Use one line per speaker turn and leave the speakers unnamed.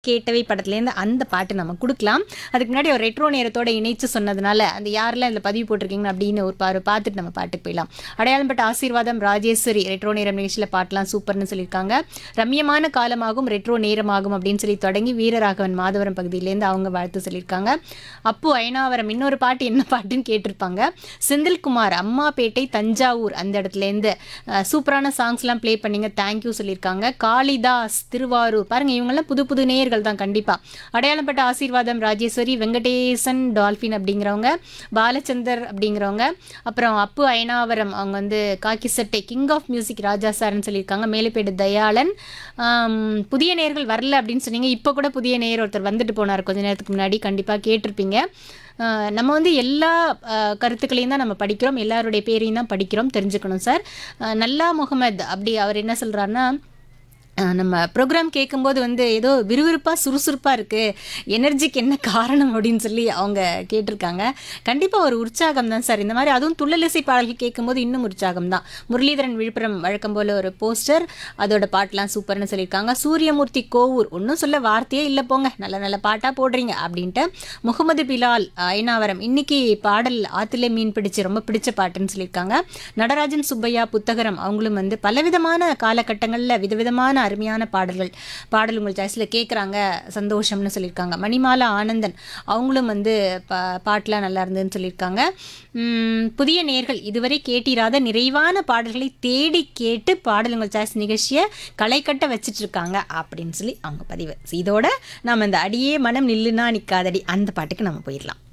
கேட்டவை படத்துலேருந்து அந்த பாட்டு நம்ம கொடுக்கலாம் அதுக்கு முன்னாடி ஒரு ரெட்ரோ நேரத்தோட இணைச்சு சொன்னதுனால அந்த யாரெல்லாம் இதில் பதிவு போட்டிருக்கீங்கன்னு அப்படின்னு ஒரு பாரு பார்த்துட்டு நம்ம பாட்டுக்கு போயிடலாம் அடையாளம் பட்ட ஆசீர்வாதம் ராஜேஸ்வரி ரெட்ரோ நேரம் நிகழ்ச்சியில் பாட்டெலாம் சூப்பர்னு சொல்லியிருக்காங்க ரம்யமான காலமாகும் ரெட்ரோ நேரமாகும் அப்படின்னு சொல்லி தொடங்கி வீரராகவன் மாதவரம் பகுதியிலேருந்து அவங்க வாழ்த்து சொல்லியிருக்காங்க அப்பு அயனாவரம் இன்னொரு பாட்டு என்ன பாட்டுன்னு கேட்டிருப்பாங்க செந்தில்குமார் அம்மாப்பேட்டை தஞ்சாவூர் அந்த இடத்துலேருந்து அஹ், சூப்பரான சாங்ஸ்லாம் ப்ளே பண்ணீங்க தேங்க்யூ சொல்லியிருக்காங்க காளிதாஸ் திருவாரூர் பாருங்க இவங்கெல்லாம் புது புது நேயர்கள் தான் கண்டிப்பாக அடையாளப்பட்ட ஆசீர்வாதம் ராஜேஸ்வரி வெங்கடேசன் டால்ஃபின் அப்படிங்கிறவங்க பாலச்சந்தர் அப்படிங்கிறவங்க அப்புறம் அப்பு அயனாவரம் அவங்க வந்து காக்கி சட்டை கிங் ஆஃப் மியூசிக் ராஜா சார்னு சொல்லியிருக்காங்க மேலுப்பேடு தயாளன் ஆம், புதிய நேயர்கள் வரல அப்படின்னு சொன்னீங்க இப்போ கூட புதிய நேயர் ஒருத்தர் வந்துட்டு போனார் கொஞ்ச நேரத்துக்கு முன்னாடி கண்டிப்பாக கேட்டிருப்பீங்க ஆஹ் நம்ம வந்து எல்லா ஆஹ் கருத்துக்களையும் தான் நம்ம படிக்கிறோம் எல்லாருடைய பேரையும் தான் படிக்கிறோம் தெரிஞ்சுக்கணும் சார் ஆஹ் நல்லா முகமது அப்படி அவர் என்ன சொல்கிறாருன்னா ஆஹ் நம்ம ப்ரோக்ராம் கேட்கும்போது வந்து ஏதோ விறுவிறுப்பாக சுறுசுறுப்பாக இருக்குது எனர்ஜிக்கு என்ன காரணம் அப்படின்னு சொல்லி அவங்க கேட்டிருக்காங்க கண்டிப்பாக ஒரு உற்சாகம் தான் சார் இந்த மாதிரி அதுவும் துள்ளலிசை பாடல்கள் கேட்கும்போது இன்னும் உற்சாகம் தான் முரளிதரன் விழுப்புரம் வழக்கம் போல் ஒரு போஸ்டர் அதோட பாட்டெலாம் சூப்பர்னு சொல்லியிருக்காங்க சூரியமூர்த்தி கோவூர் ஒன்றும் சொல்ல வார்த்தையே இல்லை போங்க நல்ல நல்ல பாட்டாக போடுறீங்க அப்படின்ட்டு முகமது பிலால் ஐநாவரம் இன்னைக்கு பாடல் ஆத்திலே மீன் பிடிச்சு ரொம்ப பிடிச்ச பாட்டுன்னு சொல்லியிருக்காங்க நடராஜன் சுப்பையா புத்தகரம் அவங்களும் வந்து பலவிதமான காலகட்டங்களில் விதவிதமான அருமையான பாடல்கள் பாடல் உங்கள் சாய்ஸில் கேட்குறாங்க சந்தோஷம்னு சொல்லியிருக்காங்க மணிமாலா ஆனந்தன் அவங்களும் வந்து பா பாட்டெலாம் நல்லா இருந்ததுன்னு சொல்லியிருக்காங்க உம், புதிய நேர்கள் இதுவரை கேட்டிராத நிறைவான பாடல்களை தேடி கேட்டு பாடல் உங்கள் சாய்ஸ் நிகழ்ச்சியை களை கட்ட வச்சிட்டு இருக்காங்க அப்படின்னு சொல்லி அவங்க பதிவு இதோட நம்ம இந்த அடியே மனம் நில்லுனா நிற்காதடி அந்த பாட்டுக்கு நம்ம போயிடலாம்